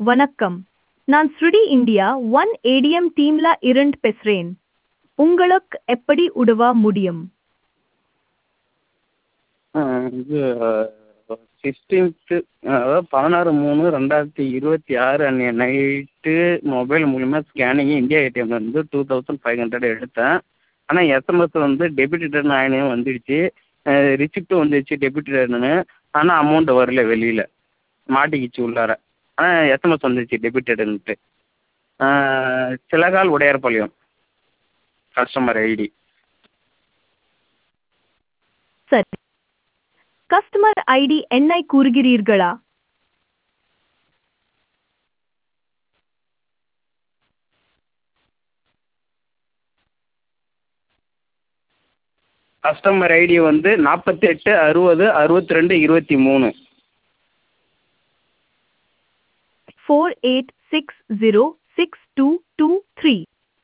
வணக்கம் நான் ஸ்ருடி இந்தியா ஒன் ஏடிஎம் டீம்ல இருந்து பேசுறேன் உங்களுக்கு எப்படி உதவ முடியும் இது சிக்ஸ்டீன்த்து அதாவது பதினாறு மூணு ரெண்டாயிரத்தி இருபத்தி ஆறு அன்றைய நைட்டு மொபைல் மூலிமா ஸ்கேனிங்கு இந்தியா ஏடிஎம்லேருந்து டூ தௌசண்ட் ஃபைவ் ஹண்ட்ரட் எடுத்தேன் ஆனால் எஸ்எம்எஸ் வந்து டெபிட்டட்னு ஆயினே வந்துடுச்சு ரிசிப்ட்டும் வந்துடுச்சு டெபிட்டட்னு ஆனால் அமௌண்ட் வரல வெளியில் மாட்டிக்கிச்சு உள்ளார ஆனால் எஸ்எம்எஸ் வந்துடுச்சு டெபிட்டடுன்ட்டு சிலகால் உடையார்பாளையம் கஸ்டமர் ஐடி சரி கஸ்டமர் ஐடி என்னை கூறுகிறீர்களா கஸ்டமர் ஐடி வந்து நாற்பத்தெட்டு அறுபது அறுபத்தி ரெண்டு இருபத்தி மூணு four eight six zero six two two three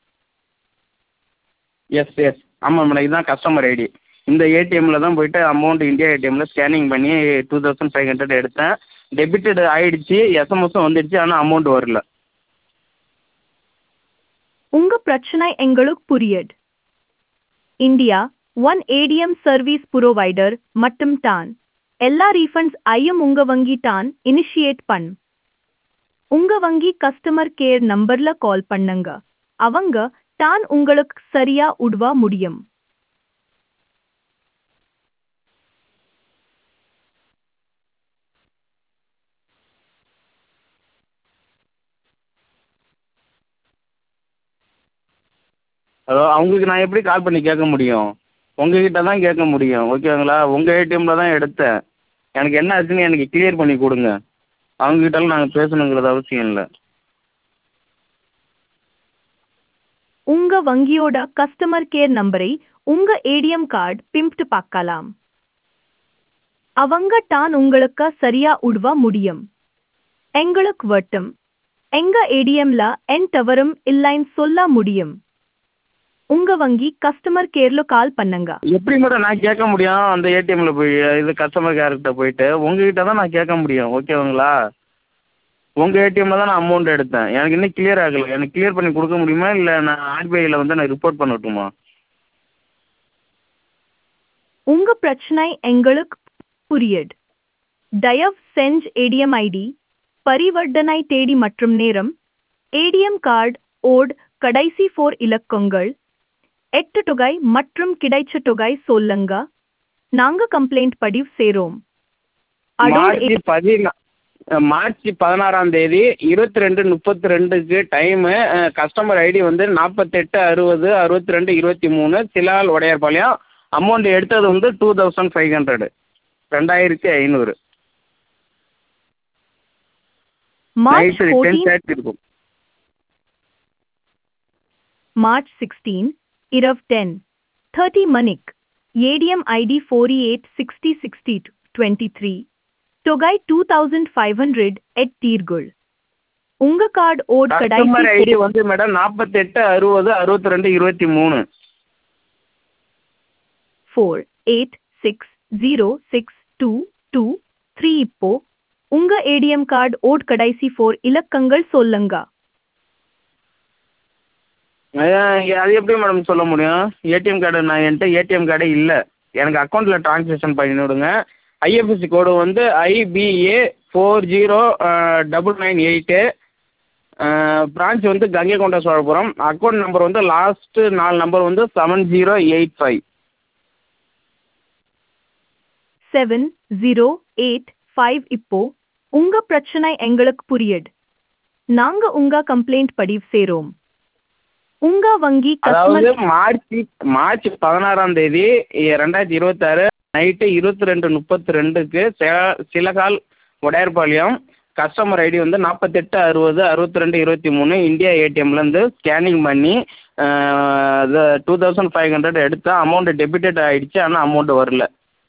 S S ஆமாம் மேடம் இதுதான் கஸ்டமர் ஐடி இந்த ஏடிஎம்மில் தான் போயிட்டு அமௌண்ட் இந்தியா ஏடிஎம்மில் ஸ்கேனிங் பண்ணி டூ தௌசண்ட் ஃபைவ் ஹண்ட்ரட் எடுத்தேன் டெபிட்டட் ஆயிடுச்சு எஸ்எம்எஸும் வந்துடுச்சு ஆனால் அமௌண்ட் வரல உங்க பிரச்சனை எங்களுக்கு புரியுது India one ATM service provider மட்டும் தான் எல்லா ரீஃபண்ட்ஸ் ஐயும் உங்க வங்கி தான் இனிஷியேட் பண் உங்க வங்கி கஸ்டமர் கேர் நம்பர்ல கால் பண்ணுங்க அவங்க தான் உங்களுக்கு சரியா உதவ முடியும் ஹலோ அவங்களுக்கு நான் எப்படி கால் பண்ணி கேட்க முடியும் உங்ககிட்ட தான் கேட்க முடியும் ஓகேங்களா உங்கள் ஏடிஎம்மில் தான் எடுத்தேன் எனக்கு என்ன ஆச்சுன்னு எனக்கு கிளியர் பண்ணி கொடுங்க அவங்ககிட்டலாம் நாங்கள் பேசணுங்கிறது அவசியம் இல்லை உங்க வங்கியோட கஸ்டமர் கேர் நம்பரை உங்க ஏடிஎம் கார்டு பிம்ப்ட் பார்க்கலாம் அவங்க தான் உங்களுக்கு சரியா உதவ முடியும் எங்களுக்கு வட்டம் எங்க ஏடிஎம்ல என் தவறும் இல்லைன்னு சொல்ல முடியும் உங்க வங்கி கஸ்டமர் கேர்ல கால் பண்ணுங்க எப்படி மேடம் நான் கேட்க முடியும் அந்த ஏடிஎம்மில் போய் இது கஸ்டமர் கேர்கிட்ட போயிட்டு உங்ககிட்ட தான் நான் கேட்க முடியும் ஓகேங்களா உங்கள் ஏடிஎம்மில் தான் நான் அமௌண்ட் எடுத்தேன் எனக்கு இன்னும் கிளியர் ஆகலை எனக்கு கிளியர் பண்ணி கொடுக்க முடியுமா இல்லை நான் ஆர்பிஐயில் வந்து நான் ரிப்போர்ட் பண்ணட்டுமா உங்க பிரச்சனை எங்களுக்கு புரியுது தயவு செஞ்சு ஏடிஎம் ஐடி பரிவர்த்தனை தேதி மற்றும் நேரம் ஏடிஎம் கார்டு ஓட் கடைசி ஃபோர் இலக்கங்கள் எட்டு தொகை மற்றும் கிடைச்ச தொகை சொல்லுங்க நாங்க கம்ப்ளைண்ட் பதிவு செய்றோம் அதோட மார்ச் பதினா மார்ச் பதினாறாம் தேதி இருபத்தி ரெண்டு முப்பத்தி ரெண்டுக்கு டைமு கஸ்டமர் ஐடி வந்து நாற்பத்தெட்டு அறுபது அறுபத்தி ரெண்டு இருபத்தி மூணு சிலால் உடையார்பாளையம் அமௌண்ட் எடுத்தது வந்து டூ தௌசண்ட் ஃபைவ் ஹண்ட்ரடு ரெண்டாயிரத்தி ஐநூறு March night ten fourteen thirty இருக்கும் மார்ச் சிக்ஸ்டீன் இரவ் டென் தேர்ட்டி மணிக் ATM ID forty eight sixty sixty twenty three தொகை டூ தௌசண்ட் ஃபைவ் ஹண்ட்ரட் எட் தீர்குள் உங்க கார்டு ஓட் கஸ்டமர் கடைசி ஐடி வந்து மேடம் நாற்பத்தெட்டு அறுபது அறுபத்தி ரெண்டு இருபத்தி மூணு four eight six zero six two two three இப்போ உங்க ஏடிஎம் கார்டு ஓட் கடைசி ஃபோர் இலக்கங்கள் சொல்லுங்க அஹ் அது எப்படி மேடம் சொல்ல முடியும் ஏடிஎம் கார்டு நான் என்கிட்ட ஏடிஎம் கார்டே இல்லை எனக்கு அக்கௌண்ட்டில் ட்ரான்சாக்ஷன் பண்ணி விடுங்க ஐஎஃப்எஸ்சி கோடு வந்து IBA four zero double nine eight branch வந்து கங்கை கொண்ட சோழபுரம் அக்கௌண்ட் நம்பர் வந்து லாஸ்ட்டு நாலு நம்பர் வந்து seven zero eight five seven zero eight five இப்போ உங்க பிரச்சனை எங்களுக்கு புரியுது நாங்க உங்க கம்ப்ளைண்ட் பதிவு செய்றோம் உங்க வங்கி அதாவது கஸ்டமர் மார்ச் மார்ச் பதினாறாம் தேதி இ- ரெண்டாயிரத்தி இருபத்தாறு நைட்டு இருபத்தி ரெண்டு முப்பத்தி ரெண்டுக்கு சிலகால் உடையார்பாளையம் கஸ்டமர் ஐடி வந்து நாற்பத்தெட்டு அறுபது அறுபத்தி ரெண்டு இருபத்தி மூணு இந்தியா ஏடிஎம்லேருந்து ஸ்கேனிங் பண்ணி டூ தௌசண்ட் ஃபைவ் ஹண்ட்ரட் எடுத்தேன் அமௌண்ட் டெபிட்டட் ஆயிடுச்சு ஆனால் அமௌண்ட் வரல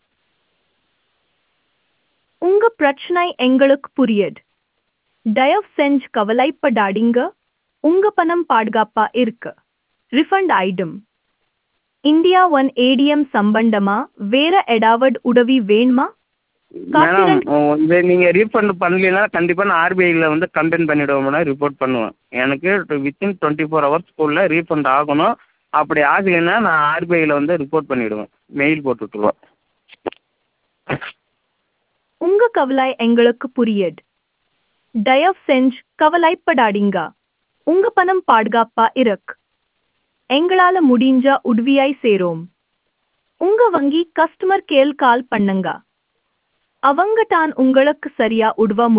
உங்க பிரச்சனை எங்களுக்கு புரியுது தயவு செஞ்சு கவலைப்படாதீங்க உங்க பணம் பாதுகாப்பா இருக்கு ரிஃபண்ட் ஆயிடும் இந்தியா ஒன் ஏடிஎம் சம்பந்தமா வேற ஏதாவது உதவி வேணுமா மேடம் காப்பீடு இதை நீங்கள் ரீஃபண்ட் பண்ணலைன்னா கண்டிப்பாக நான் ஆர்பிஐயில் வந்து கம்ப்ளைண்ட் பண்ணிவிடுவேன் மேடம் ரிப்போர்ட் பண்ணுவேன் எனக்கு வித்தின் டுவெண்ட்டி ஃபோர் ஹவர்ஸ்க்குள்ளே ரீஃபண்ட் ஆகணும் அப்படி ஆகலைன்னா நான் ஆர்பிஐயில் வந்து ரிப்போர்ட் பண்ணிவிடுவேன் மெயில் போட்டு விட்ருவேன் உங்க கவலை எங்களுக்கு புரியுது தயவு செஞ்சு கவலைப்படாதீங்க உங்க பணம் பாதுகாப்பா இருக்கு எங்களால முடிஞ்ச உதவியாய் சேரோம் உங்க வங்கி கஸ்டமர் கேர் கால் பண்ணுங்க அவங்க தான் உங்களுக்கு சரியா உதவ